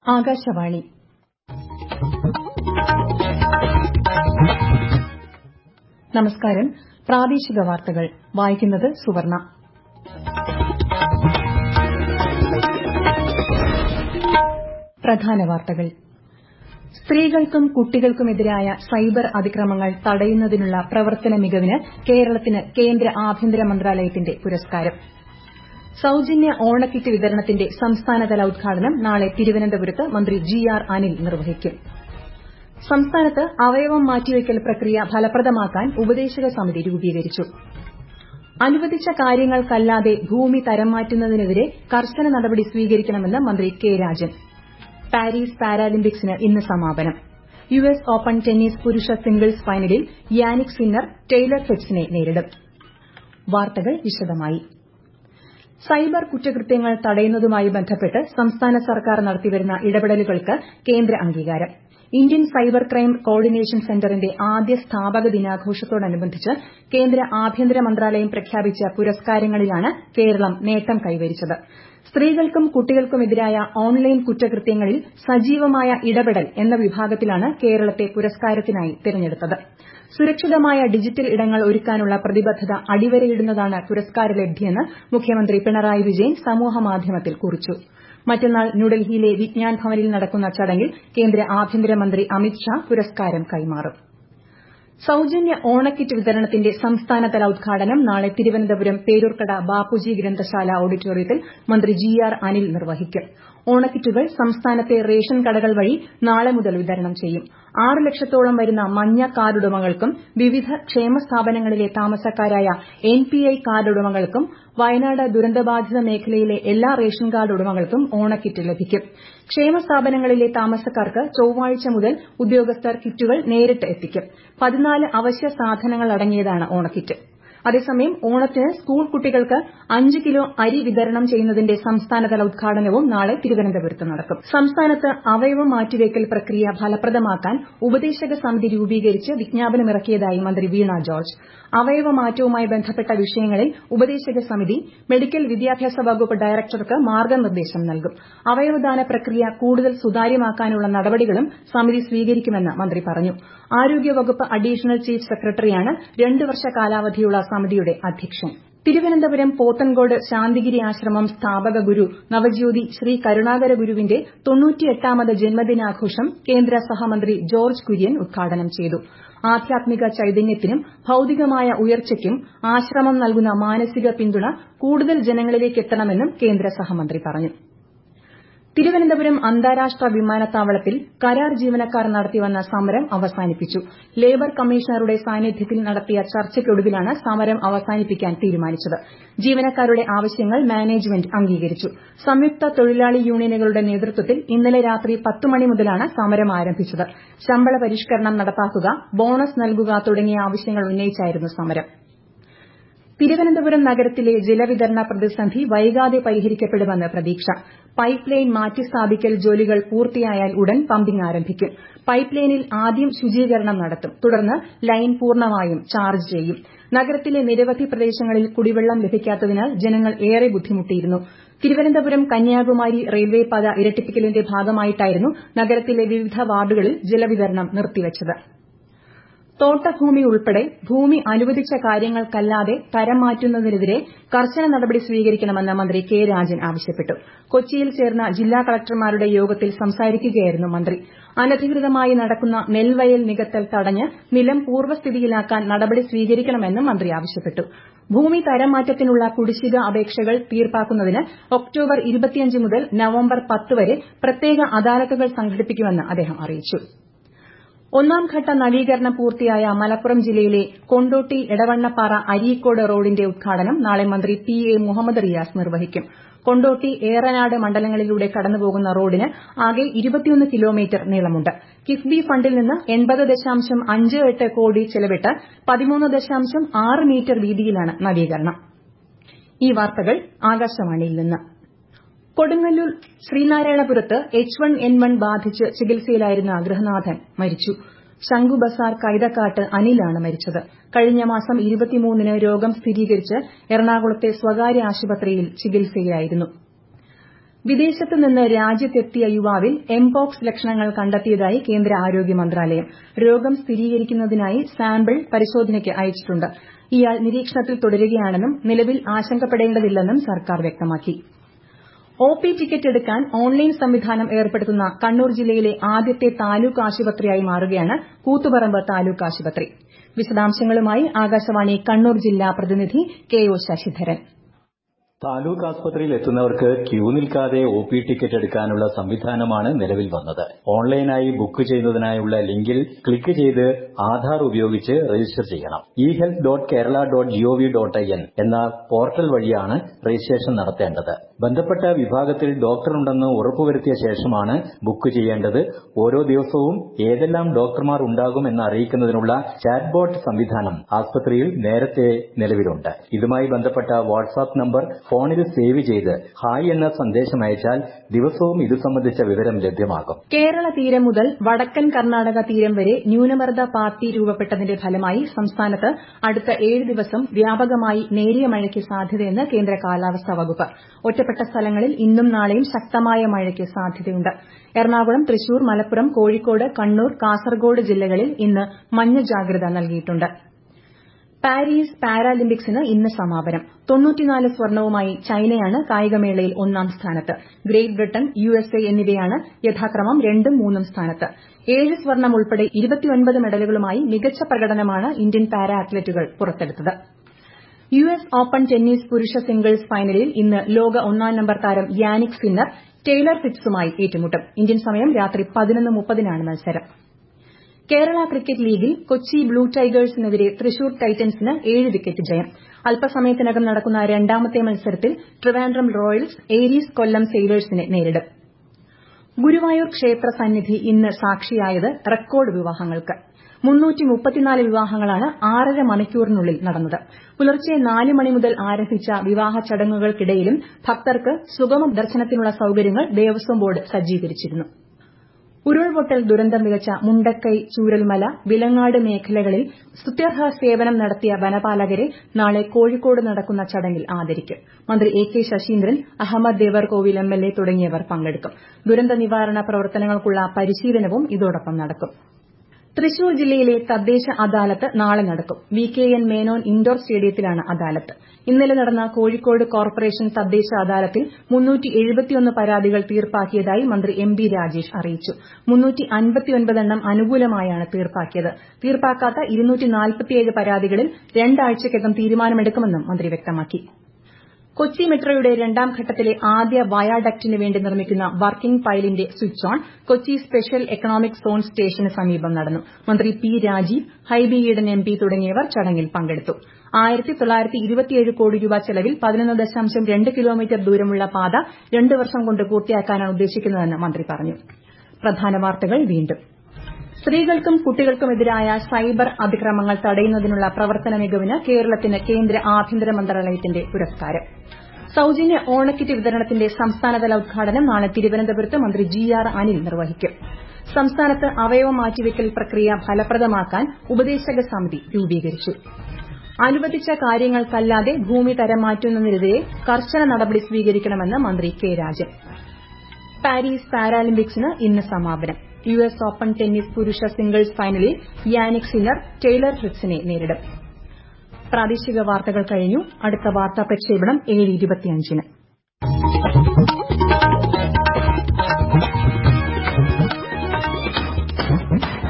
ആകാശവാണി നമസ്കാരം പ്രാദേശിക വാർത്തകൾ വായിക്കുന്നത് സുവർണ പ്രധാന വാർത്തകൾ സ്ത്രീകൾക്കും കുട്ടികൾക്കുമെതിരായ സൈബർ അതിക്രമങ്ങൾ തടയുന്നതിനുള്ള പ്രവർത്തന മികവിന് കേരളത്തിന് കേന്ദ്ര ആഭ്യന്തര മന്ത്രാലയത്തിന്റെ പുരസ്കാരം സൌജന്യ ഓണക്കിറ്റ് വിതരണത്തിന്റെ സംസ്ഥാനതല ഉദ്ഘാടനം നാളെ തിരുവനന്തപുരത്ത് മന്ത്രി ജി ആർ അനിൽ നിർവഹിക്കും സംസ്ഥാനത്ത് അവയവം മാറ്റിവയ്ക്കൽ പ്രക്രിയ ഫലപ്രദമാക്കാൻ ഉപദേശക സമിതി രൂപീകരിച്ചു അനുവദിച്ച കാര്യങ്ങൾക്കല്ലാതെ ഭൂമി തരം മാറ്റുന്നതിനെതിരെ കർശന നടപടി സ്വീകരിക്കണമെന്ന് മന്ത്രി കെ രാജൻ പാരീസ് പാരാലിമ്പിക്സിന് ഇന്ന് സമാപനം യു എസ് ഓപ്പൺ ടെന്നീസ് പുരുഷ സിംഗിൾസ് ഫൈനലിൽ യാനിക് സിന്നർ ടെയ്ലർ ഫിറ്റ്സിനെ നേരിടും വാർത്തകൾ വിശദമായി സൈബർ കുറ്റകൃത്യങ്ങൾ തടയുന്നതുമായി ബന്ധപ്പെട്ട് സംസ്ഥാന സർക്കാർ നടത്തിവരുന്ന ഇടപെടലുകൾക്ക് കേന്ദ്ര അംഗീകാരം ഇന്ത്യൻ സൈബർ ക്രൈം കോർഡിനേഷൻ സെന്ററിന്റെ ആദ്യ സ്ഥാപക ദിനാഘോഷത്തോടനുബന്ധിച്ച് കേന്ദ്ര ആഭ്യന്തര മന്ത്രാലയം പ്രഖ്യാപിച്ച പുരസ്കാരങ്ങളിലാണ് കേരളം നേട്ടം കൈവരിച്ചത് സ്ത്രീകൾക്കും കുട്ടികൾക്കുമെതിരായ ഓൺലൈൻ കുറ്റകൃത്യങ്ങളിൽ സജീവമായ ഇടപെടൽ എന്ന വിഭാഗത്തിലാണ് കേരളത്തെ പുരസ്കാരത്തിനായി തിരഞ്ഞെടുത്തത് സുരക്ഷിതമായ ഡിജിറ്റൽ ഇടങ്ങൾ ഒരുക്കാനുള്ള പ്രതിബദ്ധത അടിവരയിടുന്നതാണ് പുരസ്കാരലബ്ധിയെന്ന് മുഖ്യമന്ത്രി പിണറായി വിജയൻ സമൂഹമാധ്യമത്തിൽ കുറിച്ചു മറ്റന്നാൾ ന്യൂഡൽഹിയിലെ വിജ്ഞാൻ ഭവനിൽ നടക്കുന്ന ചടങ്ങിൽ കേന്ദ്ര ആഭ്യന്തരമന്ത്രി അമിത് ഷാ പുരസ്കാരം കൈമാറും സൌജന്യ ഓണക്കിറ്റ് വിതരണത്തിന്റെ സംസ്ഥാനതല ഉദ്ഘാടനം നാളെ തിരുവനന്തപുരം പേരൂർക്കട ബാപ്പുജി ഗ്രന്ഥശാല ഓഡിറ്റോറിയത്തിൽ മന്ത്രി ജി ആർ അനിൽ നിർവഹിക്കും ഓണക്കിറ്റുകൾ സംസ്ഥാനത്തെ റേഷൻ കടകൾ വഴി നാളെ മുതൽ വിതരണം ചെയ്യും ആറ് ലക്ഷത്തോളം വരുന്ന മഞ്ഞ കാർഡുടമകൾക്കും വിവിധ ക്ഷേമ സ്ഥാപനങ്ങളിലെ താമസക്കാരായ എൻ പി ഐ കാർഡുടമകൾക്കും വയനാട് ദുരന്തബാധിത മേഖലയിലെ എല്ലാ റേഷൻ കാർഡ് ഉടമകൾക്കും ഓണക്കിറ്റ് ലഭിക്കും ക്ഷേമ സ്ഥാപനങ്ങളിലെ താമസക്കാർക്ക് ചൊവ്വാഴ്ച മുതൽ ഉദ്യോഗസ്ഥർ കിറ്റുകൾ നേരിട്ട് എത്തിക്കും പതിനാല് അവശ്യ സാധനങ്ങൾ അടങ്ങിയതാണ് ഓണക്കിറ്റ് അതേസമയം ഓണത്തിന് സ്കൂൾ കുട്ടികൾക്ക് അഞ്ച് കിലോ അരി വിതരണം ചെയ്യുന്നതിന്റെ സംസ്ഥാനതല ഉദ്ഘാടനവും നാളെ തിരുവനന്തപുരത്ത് നടക്കും സംസ്ഥാനത്ത് അവയവം മാറ്റിവയ്ക്കൽ പ്രക്രിയ ഫലപ്രദമാക്കാൻ ഉപദേശക സമിതി രൂപീകരിച്ച് വിജ്ഞാപനമിറക്കിയതായി മന്ത്രി വീണ ജോർജ് അവയവ മാറ്റവുമായി ബന്ധപ്പെട്ട വിഷയങ്ങളിൽ ഉപദേശക സമിതി മെഡിക്കൽ വിദ്യാഭ്യാസ വകുപ്പ് ഡയറക്ടർക്ക് മാർഗ്ഗനിർദ്ദേശം നൽകും അവയവദാന പ്രക്രിയ കൂടുതൽ സുതാര്യമാക്കാനുള്ള നടപടികളും സമിതി സ്വീകരിക്കുമെന്ന് മന്ത്രി പറഞ്ഞു ആരോഗ്യവകുപ്പ് അഡീഷണൽ ചീഫ് സെക്രട്ടറിയാണ് രണ്ട് വർഷ കാലാവധിയുള്ള സമിതിയുടെ അധ്യക്ഷൻ തിരുവനന്തപുരം പോത്തൻകോട് ശാന്തിഗിരി ആശ്രമം സ്ഥാപക ഗുരു നവജ്യോതി ശ്രീ കരുണാകര ഗുരുവിന്റെ തൊണ്ണൂറ്റിയെട്ടാമത് ജന്മദിനാഘോഷം കേന്ദ്ര സഹമന്ത്രി ജോർജ് കുര്യൻ ഉദ്ഘാടനം ചെയ്തു ആധ്യാത്മിക ചൈതന്യത്തിനും ഭൌതികമായ ഉയർച്ചയ്ക്കും ആശ്രമം നൽകുന്ന മാനസിക പിന്തുണ കൂടുതൽ ജനങ്ങളിലേക്ക് എത്തണമെന്നും കേന്ദ്ര സഹമന്ത്രി പറഞ്ഞു തിരുവനന്തപുരം അന്താരാഷ്ട്ര വിമാനത്താവളത്തിൽ കരാർ ജീവനക്കാർ നടത്തിവന്ന സമരം അവസാനിപ്പിച്ചു ലേബർ കമ്മീഷണറുടെ സാന്നിധ്യത്തിൽ നടത്തിയ ചർച്ചയ്ക്കൊടുവിലാണ് സമരം അവസാനിപ്പിക്കാൻ തീരുമാനിച്ചത് ജീവനക്കാരുടെ ആവശ്യങ്ങൾ മാനേജ്മെന്റ് അംഗീകരിച്ചു സംയുക്ത തൊഴിലാളി യൂണിയനുകളുടെ നേതൃത്വത്തിൽ ഇന്നലെ രാത്രി പത്ത് മണി മുതലാണ് സമരം ആരംഭിച്ചത് ശമ്പള പരിഷ്കരണം നടപ്പാക്കുക ബോണസ് നൽകുക തുടങ്ങിയ ആവശ്യങ്ങൾ ഉന്നയിച്ചായിരുന്നു സമരം തിരുവനന്തപുരം നഗരത്തിലെ ജലവിതരണ പ്രതിസന്ധി വൈകാതെ പരിഹരിക്കപ്പെടുമെന്ന് പ്രതീക്ഷ പൈപ്പ് ലൈൻ മാറ്റിസ്ഥാപിക്കൽ ജോലികൾ പൂർത്തിയായാൽ ഉടൻ പമ്പിംഗ് ആരംഭിക്കും പൈപ്പ് ലൈനിൽ ആദ്യം ശുചീകരണം നടത്തും തുടർന്ന് ലൈൻ പൂർണ്ണമായും ചാർജ് ചെയ്യും നഗരത്തിലെ നിരവധി പ്രദേശങ്ങളിൽ കുടിവെള്ളം ലഭിക്കാത്തതിനാൽ ജനങ്ങൾ ഏറെ ബുദ്ധിമുട്ടിയിരുന്നു തിരുവനന്തപുരം കന്യാകുമാരി റെയിൽവേ പാത ഇരട്ടിപ്പിക്കലിന്റെ ഭാഗമായിട്ടായിരുന്നു നഗരത്തിലെ വിവിധ വാർഡുകളിൽ ജലവിതരണം നിർത്തിവച്ചത് തോട്ടഭൂമി ഉൾപ്പെടെ ഭൂമി അനുവദിച്ച കാര്യങ്ങൾക്കല്ലാതെ തരം മാറ്റുന്നതിനെതിരെ കർശന നടപടി സ്വീകരിക്കണമെന്ന് മന്ത്രി കെ രാജൻ ആവശ്യപ്പെട്ടു കൊച്ചിയിൽ ചേർന്ന ജില്ലാ കളക്ടർമാരുടെ യോഗത്തിൽ സംസാരിക്കുകയായിരുന്നു മന്ത്രി അനധികൃതമായി നടക്കുന്ന നെൽവയൽ നികത്തൽ തടഞ്ഞ് നിലം പൂർവ്വസ്ഥിതിയിലാക്കാൻ നടപടി സ്വീകരിക്കണമെന്നും മന്ത്രി ആവശ്യപ്പെട്ടു ഭൂമി തരം മാറ്റത്തിനുള്ള കുടിശ്ശിക അപേക്ഷകൾ തീർപ്പാക്കുന്നതിന് ഒക്ടോബർ മുതൽ നവംബർ പത്ത് വരെ പ്രത്യേക അദാലത്തുകൾ സംഘടിപ്പിക്കുമെന്ന് അദ്ദേഹം അറിയിച്ചു ഒന്നാംഘട്ട നവീകരണം പൂർത്തിയായ മലപ്പുറം ജില്ലയിലെ കൊണ്ടോട്ടി എടവണ്ണപ്പാറ അരീക്കോട് റോഡിന്റെ ഉദ്ഘാടനം നാളെ മന്ത്രി പി എ മുഹമ്മദ് റിയാസ് നിർവഹിക്കും കൊണ്ടോട്ടി ഏറനാട് മണ്ഡലങ്ങളിലൂടെ കടന്നുപോകുന്ന റോഡിന് ആകെ കിലോമീറ്റർ നീളമുണ്ട് കിഫ്ബി ഫണ്ടിൽ നിന്ന് എൺപത് ദശാംശം അഞ്ച് എട്ട് കോടി ചെലവിട്ട് പതിമൂന്ന് ദശാംശം ആറ് മീറ്റർ വീതിയിലാണ് നവീകരണം ഈ വാർത്തകൾ ആകാശവാണിയിൽ നിന്ന് കൊടുങ്ങല്ലൂർ ശ്രീനാരായണപുരത്ത് എച്ച് വൺ എൻ വൺ ബാധിച്ച് ചികിത്സയിലായിരുന്ന ഗൃഹനാഥൻ മരിച്ചു ശംഖുബസാർ കൈതക്കാട്ട് അനിലാണ് മരിച്ചത് കഴിഞ്ഞ മാസം ന് രോഗം സ്ഥിരീകരിച്ച് എറണാകുളത്തെ സ്വകാര്യ ആശുപത്രിയിൽ ചികിത്സയിലായിരുന്നു വിദേശത്ത് നിന്ന് രാജ്യത്തെത്തിയ യുവാവിൽ എംപോക്സ് ലക്ഷണങ്ങൾ കണ്ടെത്തിയതായി കേന്ദ്ര ആരോഗ്യ മന്ത്രാലയം രോഗം സ്ഥിരീകരിക്കുന്നതിനായി സാമ്പിൾ പരിശോധനയ്ക്ക് അയച്ചിട്ടുണ്ട് ഇയാൾ നിരീക്ഷണത്തിൽ തുടരുകയാണെന്നും നിലവിൽ ആശങ്കപ്പെടേണ്ടതില്ലെന്നും സർക്കാർ വ്യക്തമാക്കി ഒ പി ടിക്കറ്റ് എടുക്കാൻ ഓൺലൈൻ സംവിധാനം ഏർപ്പെടുത്തുന്ന കണ്ണൂർ ജില്ലയിലെ ആദ്യത്തെ താലൂക്ക് ആശുപത്രിയായി മാറുകയാണ് കൂത്തുപറമ്പ് താലൂക്ക് ആശുപത്രി വിശദാംശങ്ങളുമായി ആകാശവാണി കണ്ണൂർ ജില്ലാ പ്രതിനിധി കെ ഒ ശശിധരൻ താലൂക്ക് ആസ്പത്രിയിൽ എത്തുന്നവർക്ക് ക്യൂ നിൽക്കാതെ ഒ പി ടിക്കറ്റ് എടുക്കാനുള്ള സംവിധാനമാണ് നിലവിൽ വന്നത് ഓൺലൈനായി ബുക്ക് ചെയ്യുന്നതിനായുള്ള ലിങ്കിൽ ക്ലിക്ക് ചെയ്ത് ആധാർ ഉപയോഗിച്ച് രജിസ്റ്റർ ചെയ്യണം E health dot Kerala dot G O V dot I N എന്ന പോർട്ടൽ വഴിയാണ് രജിസ്ട്രേഷൻ നടത്തേണ്ടത് ബന്ധപ്പെട്ട വിഭാഗത്തിൽ ഡോക്ടറുണ്ടെന്ന് ഉറപ്പുവരുത്തിയ ശേഷമാണ് ബുക്ക് ചെയ്യേണ്ടത് ഓരോ ദിവസവും ഏതെല്ലാം ഡോക്ടർമാർ ഉണ്ടാകും എന്ന് അറിയിക്കുന്നതിനുള്ള ചാറ്റ് ബോട്ട് സംവിധാനം ആസ്പത്രിയിൽ നേരത്തെ നിലവിലുണ്ട് ഇതുമായി ബന്ധപ്പെട്ട വാട്സാപ്പ് നമ്പർ ഫോണിൽ സേവ് ചെയ്ത് ഹായ് എന്ന സന്ദേശം അയച്ചാൽ ദിവസവും ഇത് സംബന്ധിച്ച വിവരം ലഭ്യമാകും കേരള തീരം മുതൽ വടക്കൻ കർണാടക തീരം വരെ ന്യൂനമർദ്ദ പാത്തി രൂപപ്പെട്ടതിന്റെ ഫലമായി സംസ്ഥാനത്ത് അടുത്ത ഏഴ് ദിവസം വ്യാപകമായി നേരിയ മഴയ്ക്ക് സാധ്യതയെന്ന് കേന്ദ്ര കാലാവസ്ഥാ വകുപ്പ് ഒറ്റപ്പെട്ട സ്ഥലങ്ങളിൽ ഇന്നും നാളെയും ശക്തമായ മഴയ്ക്ക് സാധ്യതയുണ്ട് എറണാകുളം തൃശൂർ മലപ്പുറം കോഴിക്കോട് കണ്ണൂർ കാസർഗോഡ് ജില്ലകളിൽ ഇന്ന് മഞ്ഞ ജാഗ്രത നൽകിയിട്ടുണ്ട് പാരീസ് പാരാലിമ്പിക്സിന് ഇന്ന് സമാപനം തൊണ്ണൂറ്റിനാല് സ്വർണവുമായി ചൈനയാണ് കായികമേളയിൽ ഒന്നാം സ്ഥാനത്ത് ഗ്രേറ്റ് ബ്രിട്ടൻ യുഎസ്എ എന്നിവയാണ് യഥാക്രമം രണ്ടും മൂന്നും സ്ഥാനത്ത് ഏഴ് സ്വർണം ഉൾപ്പെടെ ഇരുപത്തിയൊൻപത് മെഡലുകളുമായി മികച്ച പ്രകടനമാണ് ഇന്ത്യൻ പാരാ അത്ലറ്റുകൾ പുറത്തെടുത്തത് യു എസ് ഓപ്പൺ ടെന്നീസ് പുരുഷ സിംഗിൾസ് ഫൈനലിൽ ഇന്ന് ലോക ഒന്നാം നമ്പർ താരം യാനിക് സിന്നർ ടെയ്ലർ ഫിറ്റ്സുമായി ഏറ്റുമുട്ടും ഇന്ത്യൻ സമയം രാത്രി പതിനൊന്ന് മുപ്പതിനാണ് മത്സരം കേരള ക്രിക്കറ്റ് ലീഗിൽ കൊച്ചി ബ്ലൂ ടൈഗേഴ്സിനെതിരെ തൃശൂർ ടൈറ്റൻസിന് ഏഴ് വിക്കറ്റ് ജയം അല്പസമയത്തിനകം നടക്കുന്ന രണ്ടാമത്തെ മത്സരത്തിൽ ട്രിവാൻഡ്രം റോയൽസ് ഏരീസ് കൊല്ലം സെയിലേഴ്സിനെ നേരിടും ഗുരുവായൂർ ക്ഷേത്ര സന്നിധി ഇന്ന് സാക്ഷിയായത് റെക്കോർഡ് വിവാഹങ്ങൾക്ക് വിവാഹങ്ങളാണ് ആറര മണിക്കൂറിനുള്ളിൽ നടന്നത് പുലർച്ചെ നാല് മണി മുതൽ ആരംഭിച്ച വിവാഹ ചടങ്ങുകൾക്കിടയിലും ഭക്തർക്ക് സുഗമ ദർശനത്തിനുള്ള സൌകര്യങ്ങൾ ദേവസ്വം ബോർഡ് സജ്ജീകരിച്ചിരുന്നു ഉരുൾപൊട്ടൽ ദുരന്തം വിതച്ച മുണ്ടക്കൈ ചൂരൽമല വിലങ്ങാട് മേഖലകളിൽ സ്തുത്യർഹ സേവനം നടത്തിയ വനപാലകരെ നാളെ കോഴിക്കോട് നടക്കുന്ന ചടങ്ങിൽ ആദരിക്കും മന്ത്രി A K Saseendran Ahammed Devarkovil M L A തുടങ്ങിയവർ പങ്കെടുക്കും ദുരന്ത നിവാരണ പ്രവർത്തനങ്ങൾക്കുള്ള പരിശീലനവും ഇതോടൊപ്പം നടക്കും തൃശൂർ ജില്ലയിലെ തദ്ദേശ അദാലത്ത് നാളെ നടക്കും V K N Menon indoor സ്റ്റേഡിയത്തിലാണ് അദാലത്ത് ഇന്നലെ നടന്ന കോഴിക്കോട് കോർപ്പറേഷൻ തദ്ദേശ അദാലത്തിൽ പരാതികൾ തീർപ്പാക്കിയതായി മന്ത്രി എം ബി രാജേഷ് അറിയിച്ചു എണ്ണം അനുകൂലമായാണ് തീർപ്പാക്കിയത് തീർപ്പാക്കാത്ത പരാതികളിൽ രണ്ടാഴ്ചയ്ക്കകം തീരുമാനമെടുക്കുമെന്നും മന്ത്രി വ്യക്തമാക്കി കൊച്ചി മെട്രോയുടെ രണ്ടാം ഘട്ടത്തിലെ ആദ്യ വയാഡക്റ്റിന് വേണ്ടി നിർമ്മിക്കുന്ന വർക്കിംഗ് പൈലിന്റെ switch on Kochi special economic zone സ്റ്റേഷന് സമീപം നടന്നു മന്ത്രി P Rajeev Hibi Eden M P തുടങ്ങിയവർ ചടങ്ങിൽ പങ്കെടുത്തു കോടി രൂപ ചെലവിൽ കിലോമീറ്റർ ദൂരമുള്ള പാത രണ്ട് വർഷം കൊണ്ട് പൂർത്തിയാക്കാനാണ് ഉദ്ദേശിക്കുന്നതെന്ന് മന്ത്രി പറഞ്ഞു പ്രധാന വാർത്തകൾ വീണ്ടും സ്ത്രീകൾക്കും കുട്ടികൾക്കുമെതിരായ സൈബർ അതിക്രമങ്ങൾ തടയുന്നതിനുള്ള പ്രവർത്തന മികവിന് കേരളത്തിന് കേന്ദ്ര ആഭ്യന്തര മന്ത്രാലയത്തിന്റെ പുരസ്കാരം സൌജന്യ ഓണക്കിറ്റ് വിതരണത്തിന്റെ സംസ്ഥാനതല ഉദ്ഘാടനം നാളെ തിരുവനന്തപുരത്ത് മന്ത്രി ജി ആർ അനിൽ നിർവഹിക്കും സംസ്ഥാനത്ത് അവയവ മാറ്റിവെക്കൽ പ്രക്രിയ ഫലപ്രദമാക്കാൻ ഉപദേശക സമിതി രൂപീകരിച്ചു അനുവദിച്ച കാര്യങ്ങൾക്കല്ലാതെ ഭൂമി തരം മാറ്റുന്നതിനെതിരെ കർശന നടപടി സ്വീകരിക്കണമെന്ന് മന്ത്രി കെ രാജൻ പാരീസ് പാരാലിമ്പിക്സിന് ഇന്ന് സമാപനം യു എസ് ഓപ്പൺ ടെന്നീസ് പുരുഷ സിംഗിൾസ് ഫൈനലിൽ യാനിക് സിന്നർ ടെയ്ലർ ഫ്രിറ്റ്സിനെ നേരിടും പ്രാദേശിക വാർത്തകൾ കഴിഞ്ഞു അടുത്ത വാർത്താ പ്രക്ഷേപണം ഏഴ് ഇരുപത്തിയഞ്ചിന് Thank you.